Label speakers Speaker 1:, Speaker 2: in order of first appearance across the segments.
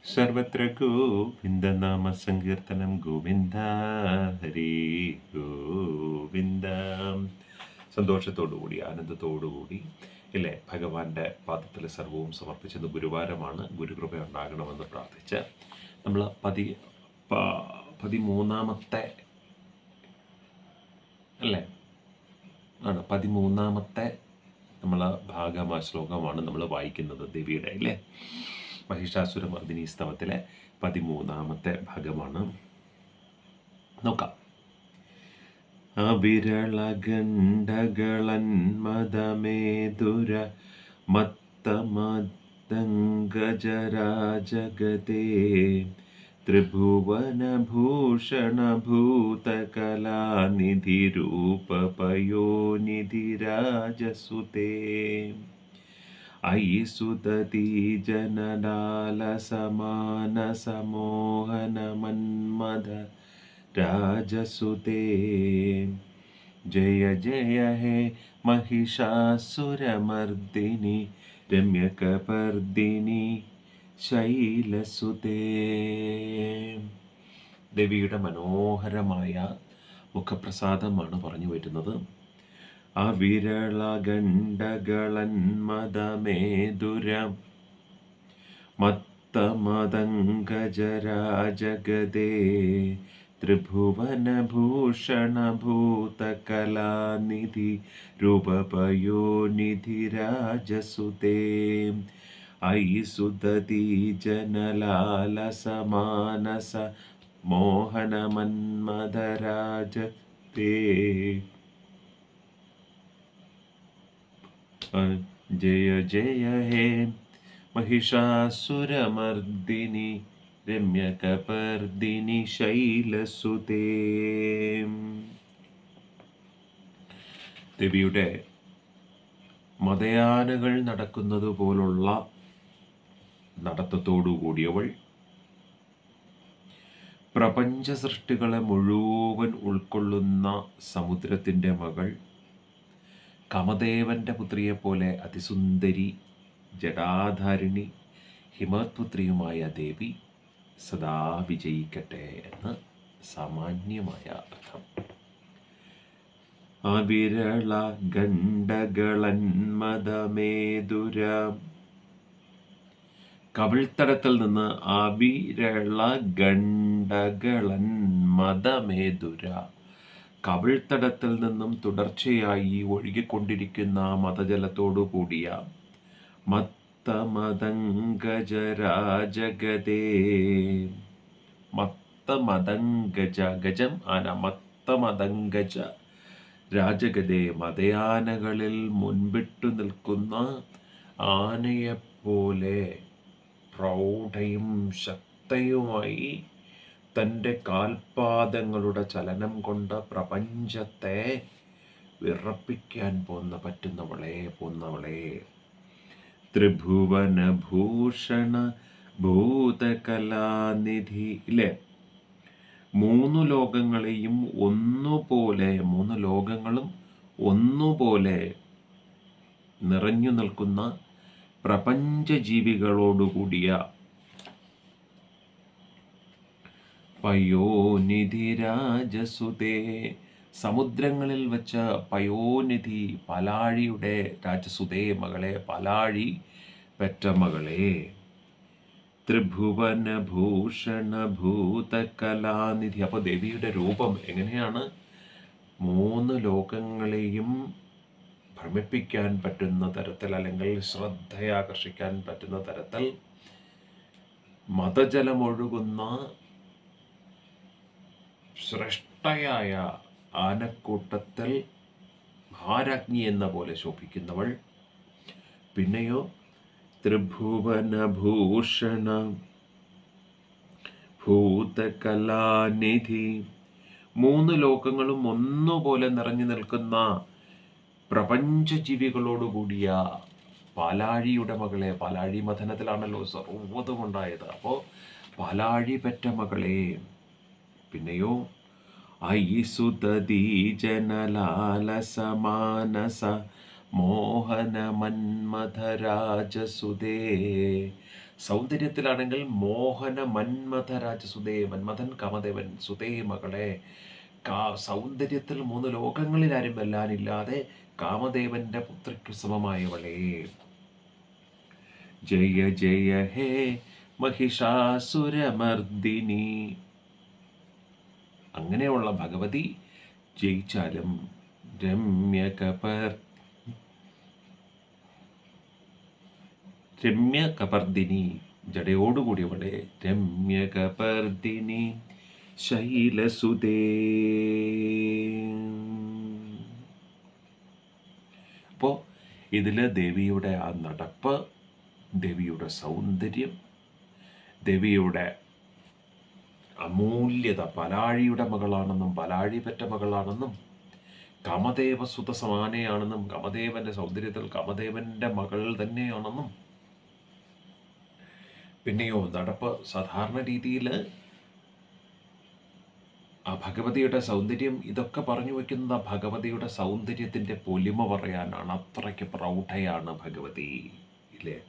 Speaker 1: സർവത്ര ഗോവിന്ദനാമ സങ്കീർത്തനം ഗോവിന്ദ ഹരി ഗോവിന്ദ സന്തോഷത്തോടുകൂടി ആനന്ദത്തോടുകൂടി ഇല്ലേ ഭഗവാന്റെ പാദത്തിൽ സർവവും സമർപ്പിച്ചത് ഗുരുവാരമാണ് ഗുരുകൃപ ഉണ്ടാകണമെന്ന് പ്രാർത്ഥിച്ച് നമ്മൾ പതി പ- പതിമൂന്നാമത്തെ അല്ലേ ആണ് പതിമൂന്നാമത്തെ നമ്മൾ ഭാഗമാ ശ്ലോകമാണ് നമ്മൾ വായിക്കുന്നത് ദേവിയുടെ അല്ലേ മഹിഷാസുരമർദിനി സ്തവത്തിലെ പതിമൂന്നാമത്തെ ഭാഗമാണ് നോക്കാം അവിരളഗണ്ഡകളന്മദമേതുര മത്തമദ്ദങ്കജരാജഗതേ ത്രിഭുവനഭൂഷണഭൂതകലാനിധിരൂപപയോനിധിരാജസുതേ अयि सुदती जनडालसमानसमोहनमन्मद राजसुते जय जय हे महिषासुरमर्दिनि രമ്യകപർദിനി ശൈലസുതേ ദേവിയുടെ മനോഹരമായ മുഖപ്രസാദമാണ് പറഞ്ഞു വരുന്നത് അവിരളഗണ്ഡകളന്മദമേതുര മത്തമദങ്കജരാജഗദേ ത്രിഭുവനഭൂഷണഭൂതകലാനിധി രൂപപയോനിധിരാജസുതേ അയി സുദതി ജനലാലസമാനസ മോഹനമന്മദരാജത്തേ ജയ ജയ ഹേ महिषासुरमर्दिनि രമ്യകപർദിനി ശൈലസുതേ ദേവിയുടെ മതയാനകൾ നടക്കുന്നത് പോലുള്ള നടത്തത്തോടു കൂടിയവൾ പ്രപഞ്ച സൃഷ്ടികളെ മുഴുവൻ ഉൾക്കൊള്ളുന്ന സമുദ്രത്തിൻ്റെ മകൾ കമദേവന്റെ പുത്രിയെപ്പോലെ അതിസുന്ദരി ജടാധാരിണി ഹിമപുത്രിയുമായ ദേവി സദാ വിജയിക്കട്ടെ എന്ന് സാമാന്യമായ അർത്ഥം അവിരള ഗണ്ഡകളന്മദമേതുര കവിൾത്തടത്തിൽ നിന്ന് അവിരള ഗണ്ഡകളന്മദമേതുര കവിൾത്തടത്തിൽ നിന്നും തുടർച്ചയായി ഒഴുകിക്കൊണ്ടിരിക്കുന്ന മതജലത്തോടു കൂടിയ മത്തമദങ്കജരാജഗതേ മത്തമദങ്കജ ഗജം ആന മത്തമദങ്കജ രാജഗതേ മതയാനകളിൽ മുൻപിട്ടു നിൽക്കുന്ന ആനയെപ്പോലെ പ്രൗഢയും ശക്തയുമായി തൻ്റെ കാൽപാദങ്ങളുടെ ചലനം കൊണ്ട് പ്രപഞ്ചത്തെ വിറപ്പിക്കാൻ പോന്ന പറ്റുന്നവളെ പോന്നവളെ ത്രിഭുവനഭൂഷണ ഭൂതകലാനിധി ഇല്ലേ മൂന്ന് ലോകങ്ങളെയും ഒന്നുപോലെ മൂന്ന് ലോകങ്ങളും ഒന്നുപോലെ നിറഞ്ഞു നിൽക്കുന്ന പ്രപഞ്ച ജീവികളോടുകൂടിയ പയോനിധിരാജസുതേ സമുദ്രങ്ങളിൽ വച്ച പയോനിധി പലാഴിയുടെ രാജസുതേ മകളെ പലാഴി പെറ്റ മകളെ ത്രിഭുവന ഭൂഷണ ഭൂതകലാനിധി അപ്പോൾ ദേവിയുടെ രൂപം എങ്ങനെയാണ് മൂന്ന് ലോകങ്ങളെയും ഭ്രമിപ്പിക്കാൻ പറ്റുന്ന തരത്തിൽ അല്ലെങ്കിൽ ശ്രദ്ധയാകർഷിക്കാൻ പറ്റുന്ന തരത്തിൽ മതജലമൊഴുകുന്ന ശ്രേഷ്ഠയായ ആനക്കൂട്ടത്തിൽ ഭാരാജ്ഞി എന്ന പോലെ ശോഭിക്കുന്നവൾ പിന്നെയോ ത്രിഭുവനഭൂഷണ ഭൂതകലാനിധി മൂന്ന് ലോകങ്ങളും ഒന്നുപോലെ നിറഞ്ഞു നിൽക്കുന്ന പ്രപഞ്ച ജീവികളോടുകൂടിയ പാലാഴിയുടെ മകളെ പാലാഴി മഥനത്തിലാണല്ലോ സർവ്വതും ഉണ്ടായത് അപ്പോൾ പാലാഴി പെറ്റ മകളെ പിന്നെയോ അയി സുതീ ജനലാലസമാനസ മോഹന മന്മഥരാജസുതേ സൗന്ദര്യത്തിലാണെങ്കിൽ മോഹന മന്മഥ രാജസുതേ മന്മഥൻ കാമദേവൻ സുതേ മകളെ കാ സൗന്ദര്യത്തിൽ മൂന്ന് ലോകങ്ങളിൽ ആരും വെല്ലാനില്ലാതെ കാമദേവന്റെ പുത്രിക്ക് സമമായവളെ ജയ ജയ ഹേ മഹിഷാസുരമർദിനി അങ്ങനെയുള്ള ഭഗവതി ജയിച്ചാലും രമ്യകപർ രമ്യകപർദിനി ജടയോടുകൂടിയവളെ രമ്യകപർദിനി ശൈലസുതേ അപ്പോൾ ഇതിൽ ദേവിയുടെ ആ നടപ്പ് ദേവിയുടെ സൗന്ദര്യം ദേവിയുടെ അമൂല്യത പലാഴിയുടെ മകളാണെന്നും പലാഴി പെറ്റ മകളാണെന്നും കാമദേവ സുത സമാനയാണെന്നും കാമദേവന്റെ സൗന്ദര്യത്തിൽ കാമദേവന്റെ മകൾ തന്നെയാണെന്നും പിന്നെയോ നടപ്പ് സാധാരണ രീതിയിൽ ആ ഭഗവതിയുടെ സൗന്ദര്യം ഇതൊക്കെ പറഞ്ഞു വയ്ക്കുന്നത് ആ ഭഗവതിയുടെ സൗന്ദര്യത്തിന്റെ പൊലിമ പറയാനാണ് അത്രയ്ക്ക് പ്രൗഢയാണ് ഭഗവതി ഇല്ലേ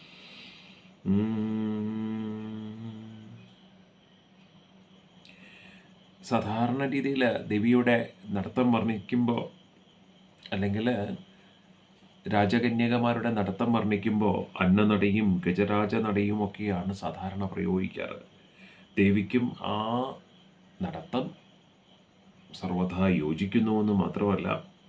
Speaker 1: ഉം. സാധാരണ രീതിയിൽ ദേവിയുടെ നടത്തം വർണ്ണിക്കുമ്പോൾ അല്ലെങ്കിൽ രാജകന്യകമാരുടെ നടത്തം വർണ്ണിക്കുമ്പോൾ അന്നനടയും ഗജരാജ നടയും ഒക്കെയാണ് സാധാരണ പ്രയോഗിക്കാറ് ദേവിക്കും ആ നടത്തം സർവഥാ യോജിക്കുന്നുവെന്ന് മാത്രമല്ല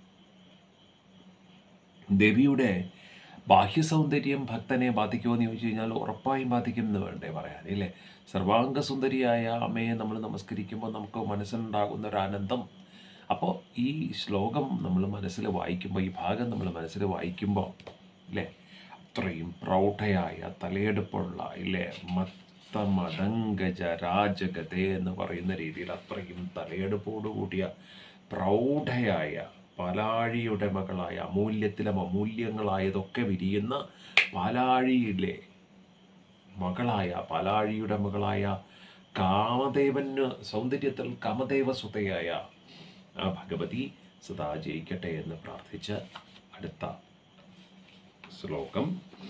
Speaker 1: ദേവിയുടെ ബാഹ്യ സൗന്ദര്യം ഭക്തനെ ബാധിക്കുമോ എന്ന് ചോദിച്ചു കഴിഞ്ഞാൽ ഉറപ്പായും ബാധിക്കും എന്ന് വേണ്ടേ പറയാൻ ഇല്ലേ സർവാംഗ സുന്ദരിയായ അമ്മയെ നമ്മൾ നമസ്കരിക്കുമ്പോൾ നമുക്ക് മനസ്സിലുണ്ടാകുന്ന ഒരു ആനന്ദം അപ്പോൾ ഈ ശ്ലോകം നമ്മൾ മനസ്സിൽ വായിക്കുമ്പോൾ ഈ ഭാഗം നമ്മൾ മനസ്സിൽ വായിക്കുമ്പോൾ ഇല്ലേ അത്രയും പ്രൗഢയായ തലയെടുപ്പുള്ള ഇല്ലേ മത്ത മടങ്കജ രാജഗതേ എന്ന് പറയുന്ന രീതിയിൽ അത്രയും തലയെടുപ്പോടു കൂടിയ പ്രൗഢയായ പാലാഴിയുടെ മകളായ അമൂല്യത്തിലും അമൂല്യങ്ങളായതൊക്കെ വിരിയുന്ന പാലാഴിയിലെ മകളായ പാലാഴിയുടെ മകളായ കാമദേവന് സൗന്ദര്യത്തിൽ കാമദേവസുതയായ ആ ഭഗവതി സദാ ജയിക്കട്ടെ എന്ന് പ്രാർത്ഥിച്ച് അടുത്ത ശ്ലോകം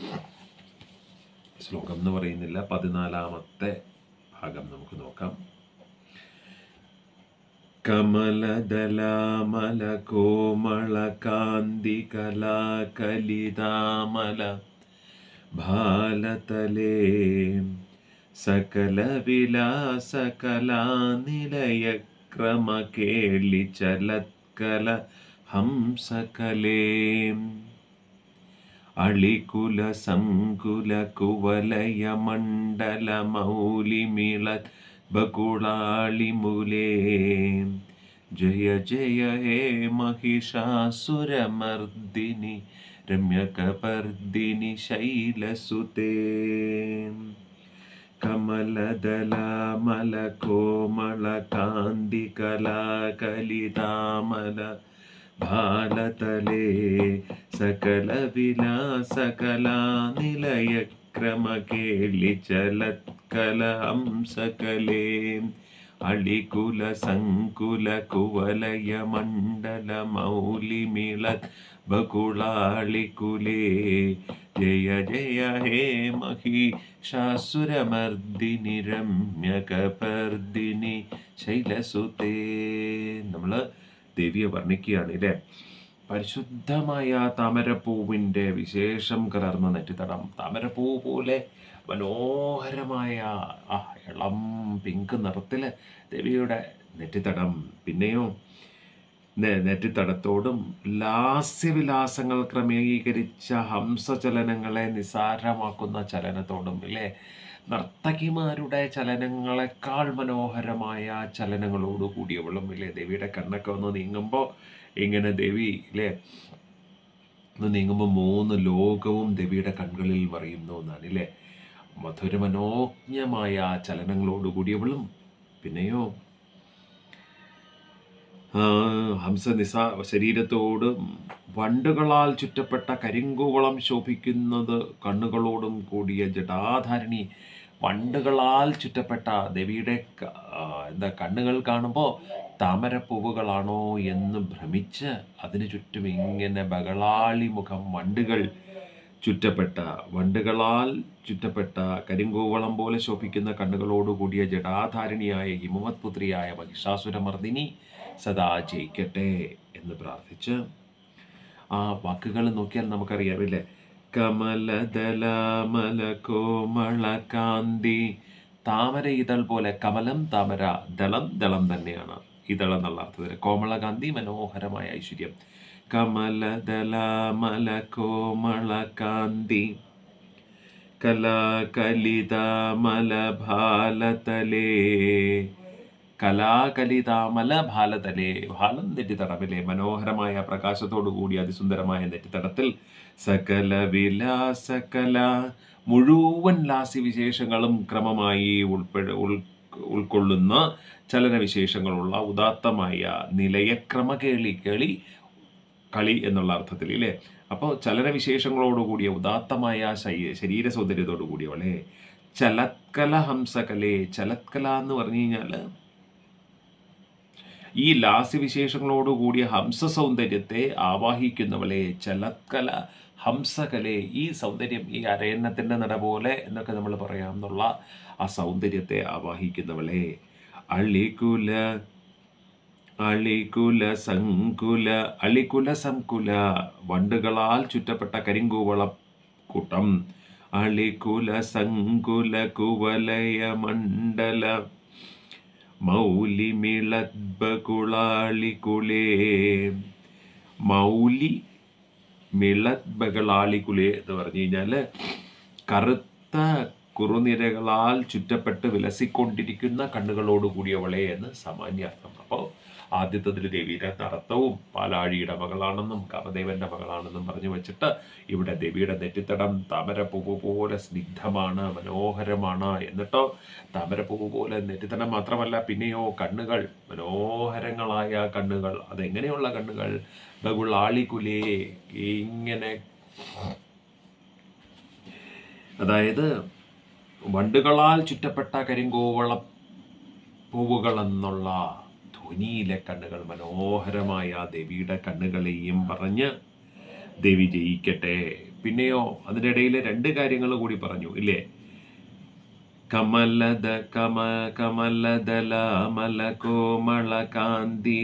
Speaker 1: ശ്ലോകം എന്ന് പറയുന്നില്ല പതിനാലാമത്തെ ഭാഗം നമുക്ക് നോക്കാം കമലദലാമല കോമള കാന്തി കലാകലിതാമല ഭാലതലേ സകല വിലാസ കലാനിലയ ക്രമ കേളി ചലത്കല ഹംസകലേ അളികുല സംകുല കുവലയ മണ്ഡല മൗലിമിള ബകുളാളിമുലേ ജയ ജയ ഹേ महिषासुरमर्दिनि रम्यकपर्दिनि शैलसुते कमलदलामलकोमलकान्तिकलाकलितामल भालतले सकलविलासकलानिलयक्रमकेलिचलत्कलहंसकले अळिकुलसङ्कुलकुवलयमण्डलमौलिमिळत् बकुळाळिकुले जय जय हे महिषाസുരമർദിനി രമ്യകപർദിനി ശൈലസുതേ നമ്മൾ ദേവിയെ വർണ്ണിക്കുകയാണ് ഇല്ലേ പരിശുദ്ധമായ താമരപ്പൂവിൻ്റെ വിശേഷം കലർന്ന നെറ്റിത്തടം താമരപ്പൂ പോലെ മനോഹരമായ ആ ഇളം പിങ്ക് നിറത്തിൽ ദേവിയുടെ നെറ്റിത്തടം പിന്നെയോ നെ- നെറ്റിത്തടത്തോടും ലാസ്യവിലാസങ്ങൾ ക്രമീകരിച്ച ഹംസചലനങ്ങളെ നിസാരമാക്കുന്ന ചലനത്തോടും ഇല്ലേ നർത്തകിമാരുടെ ചലനങ്ങളെക്കാൾ മനോഹരമായ ചലനങ്ങളോട് കൂടിയവളും ഇല്ലേ ദേവിയുടെ കണ്ണൊക്കെ ഒന്ന് നീങ്ങുമ്പോൾ ഇങ്ങനെ ദേവി ഇല്ലേ ഒന്ന് നീങ്ങുമ്പോൾ മൂന്ന് ലോകവും ദേവിയുടെ കൺകളിൽ മറിയുന്നു എന്നാണ് ഇല്ലേ മധുരമനോജ്ഞമായ ചലനങ്ങളോട് കൂടിയവളും പിന്നെയോ ആ, ഹംസ നിസ ശരീരത്തോട് വണ്ടുകളാൽ ചുറ്റപ്പെട്ട കരിങ്കൂവളം ശോഭിക്കുന്നത് കണ്ണുകളോടും കൂടിയ ജടാധാരിണി വണ്ടുകളാൽ ചുറ്റപ്പെട്ട ദേവിയുടെ ക- ആ, എന്താ കണ്ണുകൾ കാണുമ്പോൾ താമരപ്പൂവുകളാണോ എന്ന് ഭ്രമിച്ച് അതിനു ചുറ്റും ഇങ്ങനെ ബകളാളി മുഖം വണ്ടുകൾ ചുറ്റപ്പെട്ട വണ്ടുകളാൽ ചുറ്റപ്പെട്ട കരിങ്കോവളം പോലെ ശോഭിക്കുന്ന കണ്ണുകളോടുകൂടിയ ജടാധാരിണിയായ ഹിമവത് പുത്രിയായ മഹിഷാസുരമർദിനി സദാ ജയിക്കട്ടെ എന്ന് പ്രാർത്ഥിച്ച് ആ വാക്കുകൾ നോക്കിയാൽ നമുക്കറിയാമില്ലേ കമലദലാമല കോമള കാന്തി താമര ഇതൾ പോലെ കമലം താമര ദളം ദളം തന്നെയാണ് ഇതൾ എന്നുള്ള അർത്ഥത്തിൽ കോമളകാന്തി മനോഹരമായ ഐശ്വര്യം കമലദലാമല കോമള കാന്തി കലാകലിതാമല ഭാലതലേ കലാകലിതാമല ഭാലതലേ ഭാലം നെറ്റിത്തടവിലെ മനോഹരമായ പ്രകാശത്തോടു കൂടി അതിസുന്ദരമായ നെറ്റിത്തടത്തിൽ സകല വിലാസകല മുഴുവൻ ലാസ്യവിശേഷങ്ങളും ക്രമമായി ഉൾപ്പെട ഉൾ ഉൾക്കൊള്ളുന്ന ചലനവിശേഷങ്ങളുള്ള ഉദാത്തമായ നിലയക്രമ കേളി കേളി കളി എന്നുള്ള അർത്ഥത്തിൽ ഇല്ലേ അപ്പോൾ ചലനവിശേഷങ്ങളോടുകൂടിയ ഉദാത്തമായ ശരീ- ശരീര സൗന്ദര്യത്തോടു കൂടിയവളെ ചലത്കല ഹംസകലേ ചലത്കല എന്ന് പറഞ്ഞു കഴിഞ്ഞാൽ ഈ ലാസ്യവിശേഷങ്ങളോടുകൂടിയ ഹംസ സൗന്ദര്യത്തെ ആവാഹിക്കുന്നവളെ ചലത്കല ഹംസകലെ ഈ സൗന്ദര്യം ഈ അരയന്നത്തിൻ്റെ നട പോലെ എന്നൊക്കെ നമ്മൾ പറയാമെന്നുള്ള ആ സൗന്ദര്യത്തെ ആവാഹിക്കുന്നവളെ അളികുല അളികുല സങ്കുല അളികുല സംകുല വണ്ടുകളാൽ ചുറ്റപ്പെട്ട കരിങ്കൂവള കൂട്ടം അളികുല സങ്കുല കുവലയ മണ്ഡല മൗലി മിളദ്ബകുളാളികുലേ മൗലി മിളദ്ബകളാളികുലേ എന്ന് പറഞ്ഞു കഴിഞ്ഞാൽ കറുത്ത കുറുനിരകളാൽ ചുറ്റപ്പെട്ട് വിലസിക്കൊണ്ടിരിക്കുന്ന കണ്ണുകളോട് കൂടിയവളെ എന്ന് സാമാന്യാർത്ഥം അപ്പോൾ ആദ്യത്തതിൽ ദേവിയുടെ നടത്തവും പാലാഴിയുടെ മകളാണെന്നും കാമദേവന്റെ മകളാണെന്നും പറഞ്ഞു വെച്ചിട്ട് ഇവിടെ ദേവിയുടെ നെറ്റിത്തടം താമരപ്പൂവ് പോലെ സ്നിഗ്ധമാണ് മനോഹരമാണ് എന്നിട്ടോ താമരപ്പൂവ് പോലെ നെറ്റിത്തടം മാത്രമല്ല പിന്നെയോ കണ്ണുകൾ മനോഹരങ്ങളായ കണ്ണുകൾ അതെങ്ങനെയുള്ള കണ്ണുകൾ ബഗുളാളിക്കുലേ ഇങ്ങനെ അതായത് വണ്ടുകളാൽ ചുറ്റപ്പെട്ട കരിങ്കോവള പൂവുകൾ എന്നുള്ള ധ്വനിയിലെ കണ്ണുകൾ മനോഹരമായ ആ ദേവിയുടെ കണ്ണുകളെയും പറഞ്ഞ് ദേവി ജയിക്കട്ടെ പിന്നെയോ അതിനിടയിൽ രണ്ട് കാര്യങ്ങൾ കൂടി പറഞ്ഞു ഇല്ലേ കമലദ കമ കമലദല മല കോമള കാന്തി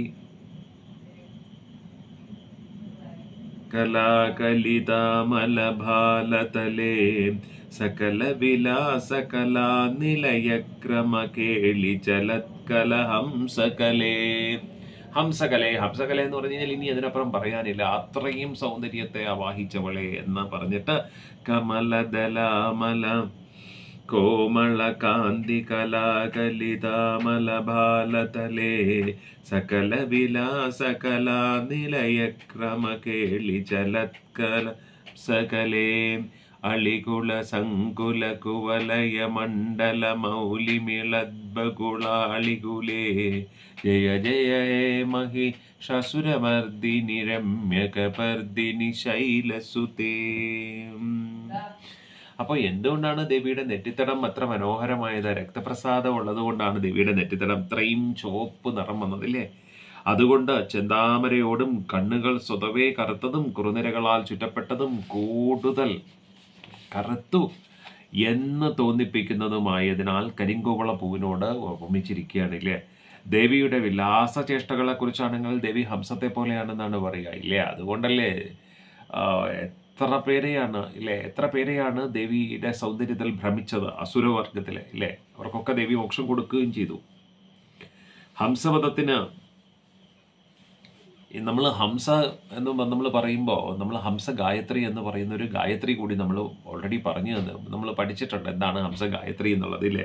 Speaker 1: കലാകലിതാമലഭാലതലേ സകല വിലാസകല നിലയക്രമ കേളി ചലത്കല ഹംസകലേ ഹംസകലേ ഹംസകല എന്ന് പറഞ്ഞു കഴിഞ്ഞാൽ ഇനി അതിനപ്പുറം പറയാനില്ല അത്രയും സൗന്ദര്യത്തെ ആവാഹിച്ചവളെ എന്ന് പറഞ്ഞിട്ട് കമലദലാമല കോമള കാന്തി കലാകലിതാമല ബാലതലേ സകല വിലാസകല നിലയക്രമ കേളി ചലത്കല സകലേ അളികുള സങ്കുല കുവലയ മണ്ഡല മൗലി മിളദ്ബകുളാളികുലേ ജയ ജയ ഹേ മഹി ശസുരമർദിനി രമ്യകപർദിനി ശൈലസുതേ അപ്പോൾ എന്തുകൊണ്ടാണ് ദേവിയുടെ നെറ്റിത്തടം അത്ര മനോഹരമായത് രക്തപ്രസാദം ഉള്ളതുകൊണ്ടാണ് ദേവിയുടെ നെറ്റിത്തടം ഇത്രയും ചുവപ്പ് നിറം വന്നതില്ലേ അതുകൊണ്ട് ചെന്താമരയോടും കണ്ണുകൾ സ്വതവേ കറുത്തതും കുറുനിരകളാൽ ചുറ്റപ്പെട്ടതും കൂടുതൽ കറുത്തു എന്ന് തോന്നിപ്പിക്കുന്നതുമായതിനാൽ കരിങ്കുവള പൂവിനോട് ഉപമിച്ചിരിക്കുകയാണ് ഇല്ലേ ദേവിയുടെ വിലാസചേഷ്ടകളെ കുറിച്ചാണെങ്കിൽ ദേവി ഹംസത്തെ പോലെയാണെന്നാണ് പറയുക ഇല്ലേ അതുകൊണ്ടല്ലേ ആ, എത്ര പേരെയാണ് ഇല്ലേ എത്ര പേരെയാണ് ദേവിയുടെ സൗന്ദര്യത്തിൽ ഭ്രമിച്ചത് അസുരവർഗത്തിലെ ഇല്ലേ അവർക്കൊക്കെ ദേവി മോക്ഷം കൊടുക്കുകയും ചെയ്തു ഹംസവധത്തിന് നമ്മൾ ഹംസ എന്ന് നമ്മൾ പറയുമ്പോൾ നമ്മൾ ഹംസ ഗായത്രി എന്ന് പറയുന്ന ഒരു ഗായത്രി കൂടി നമ്മൾ ഓൾറെഡി പറഞ്ഞു തന്നു നമ്മൾ പഠിച്ചിട്ടുണ്ട് എന്താണ് ഹംസ ഗായത്രി എന്നുള്ളത് ഇല്ലേ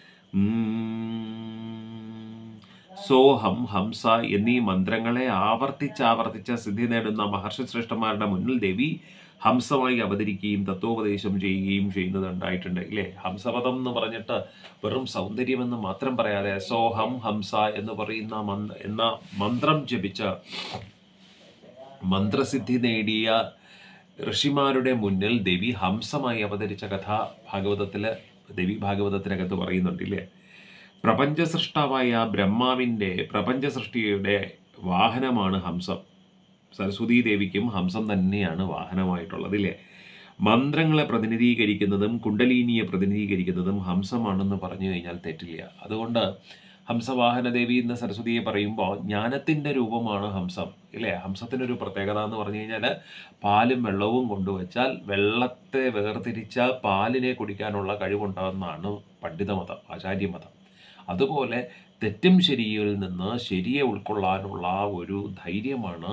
Speaker 1: ഉം. സോഹം ഹംസ എന്നീ മന്ത്രങ്ങളെ ആവർത്തിച്ച് ആവർത്തിച്ച് സിദ്ധി നേടുന്ന മഹർഷി ശ്രേഷ്ഠന്മാരുടെ മുന്നിൽ ദേവി ഹംസമായി അവതരിക്കുകയും തത്വോപദേശം ചെയ്യുകയും ചെയ്യുന്നത് ഉണ്ടായിട്ടുണ്ട് ഇല്ലേ ഹംസപദം എന്ന് പറഞ്ഞിട്ട് വെറും സൗന്ദര്യമെന്ന് മാത്രം പറയാതെ സോഹം ഹംസ എന്ന് പറയുന്ന മന്ത്ര എന്ന മന്ത്രം ജപിച്ച മന്ത്രസിദ്ധി നേടിയ ഋഷിമാരുടെ മുന്നിൽ ദേവി ഹംസമായി അവതരിച്ച കഥ ഭാഗവതത്തില് ദേവി ഭാഗവതത്തിനകത്ത് പറയുന്നുണ്ടില്ലേ പ്രപഞ്ച സൃഷ്ടാവായ ബ്രഹ്മാവിൻ്റെ പ്രപഞ്ച സൃഷ്ടിയുടെ വാഹനമാണ് ഹംസം സരസ്വതീ ദേവിക്കും ഹംസം തന്നെയാണ് വാഹനമായിട്ടുള്ളത് ഇല്ലേ മന്ത്രങ്ങളെ പ്രതിനിധീകരിക്കുന്നതും കുണ്ടലിനിയെ പ്രതിനിധീകരിക്കുന്നതും ഹംസമാണെന്ന് പറഞ്ഞു കഴിഞ്ഞാൽ തെറ്റില്ല അതുകൊണ്ട് ഹംസവാഹന ദേവി എന്ന സരസ്വതിയെ പറയുമ്പോൾ ജ്ഞാനത്തിൻ്റെ രൂപമാണ് ഹംസം ഇല്ലേ ഹംസത്തിനൊരു പ്രത്യേകത എന്ന് പറഞ്ഞു കഴിഞ്ഞാൽ പാലും വെള്ളവും കൊണ്ടുവച്ചാൽ വെള്ളത്തെ വേർതിരിച്ചാൽ പാലിനെ കുടിക്കാനുള്ള കഴിവുണ്ടാകുന്നതാണ് പണ്ഡിതമതം ആചാര്യമതം അതുപോലെ തെറ്റും ശരിയിൽ നിന്ന് ശരിയെ ഉൾക്കൊള്ളാനുള്ള ഒരു ധൈര്യമാണ്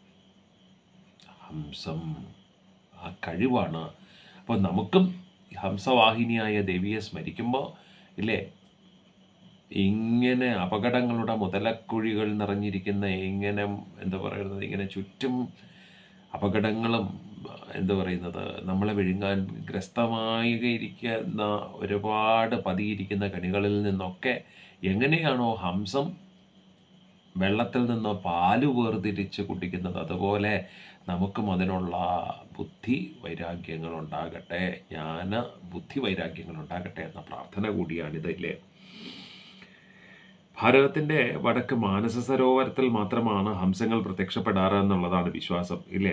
Speaker 1: ഹംസം ആ കഴിവാണ് അപ്പോൾ നമുക്കും ഹംസവാഹിനിയായ ദേവിയെ സ്മരിക്കുമ്പോൾ ഇല്ലേ ഇങ്ങനെ അപകടങ്ങളുടെ മുതലക്കുഴികൾ നിറഞ്ഞിരിക്കുന്ന ഇങ്ങനെ എന്താ പറയുന്നത് ഇങ്ങനെ ചുറ്റും അപകടങ്ങളും എന്താ പറയുന്നത് നമ്മളെ വിഴുങ്ങാൻ ഗ്രസ്തമായി ഇരിക്കുന്ന ഒരുപാട് പതിയിരിക്കുന്ന കണികളിൽ നിന്നൊക്കെ എങ്ങനെയാണോ ഹംസം വെള്ളത്തിൽ നിന്ന് പാല് വേർതിരിച്ച് കുടിക്കുന്നത് അതുപോലെ നമുക്കും അതിനുള്ള ബുദ്ധി വൈരാഗ്യങ്ങൾ ഉണ്ടാകട്ടെ ജ്ഞാന ബുദ്ധി വൈരാഗ്യങ്ങൾ ഉണ്ടാകട്ടെ എന്ന പ്രാർത്ഥന കൂടിയാണിത് ഇല്ലേ ഭാരതത്തിൻ്റെ വടക്ക് മാനസ സരോവരത്തിൽ മാത്രമാണ് ഹംസങ്ങൾ പ്രത്യക്ഷപ്പെടാറ് എന്നുള്ളതാണ് വിശ്വാസം ഇല്ലേ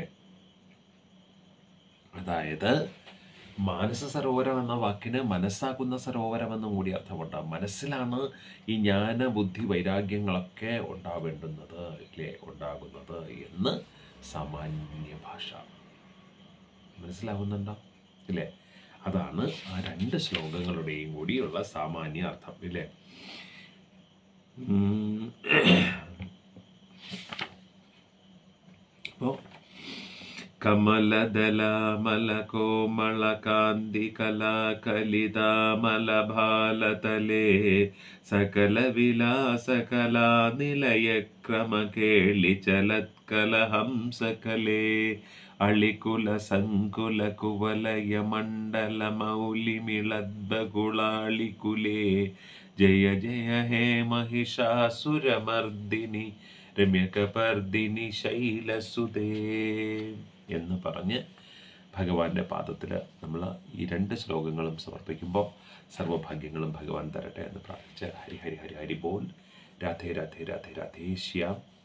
Speaker 1: അതായത് മാനസ സരോവരം എന്ന വാക്കിന് മനസ്സാകുന്ന സരോവരം എന്നും കൂടി അർത്ഥമുണ്ട് മനസ്സിലാണ് ഈ ജ്ഞാന ബുദ്ധി വൈരാഗ്യങ്ങളൊക്കെ ഉണ്ടാവേണ്ടുന്നത് ഇല്ലേ ഉണ്ടാകുന്നത് എന്ന് സാമാന്യ ഭാഷ മനസ്സിലാവുന്നുണ്ടോ ഇല്ലേ അതാണ് ആ രണ്ട് ശ്ലോകങ്ങളുടെയും കൂടിയുള്ള സാമാന്യ അർത്ഥം ഇല്ലേ അപ്പോൾ കമലദലാമല കോമള കാന്തി കലാകലിതാമല ഭാലതലേ സകല വിലാസ കലാ നിലയ ക്രമ കേളി ചലത്കല ഹംസകലേ അളികുല സങ്കുല കുവലയ മണ്ഡല മൗലിമിളദ്ബകുളാളികുലേ ജയ ജയ ഹേ മഹിഷാസുരമർദിനി രമ്യകപർദിനി ശൈലസുതേ എന്ന് പറഞ്ഞ് ഭഗവാന്റെ പാദത്തിൽ നമ്മൾ ഈ രണ്ട് ശ്ലോകങ്ങളും സമർപ്പിക്കുമ്പോൾ സർവഭാഗ്യങ്ങളും ഭഗവാൻ തരട്ടെ എന്ന് പ്രാർത്ഥിച്ച് ഹരി ഹരി ഹരി ഹരി ബോൽ രാധേ രാധേ രാധേ രാധേ ശ്യാം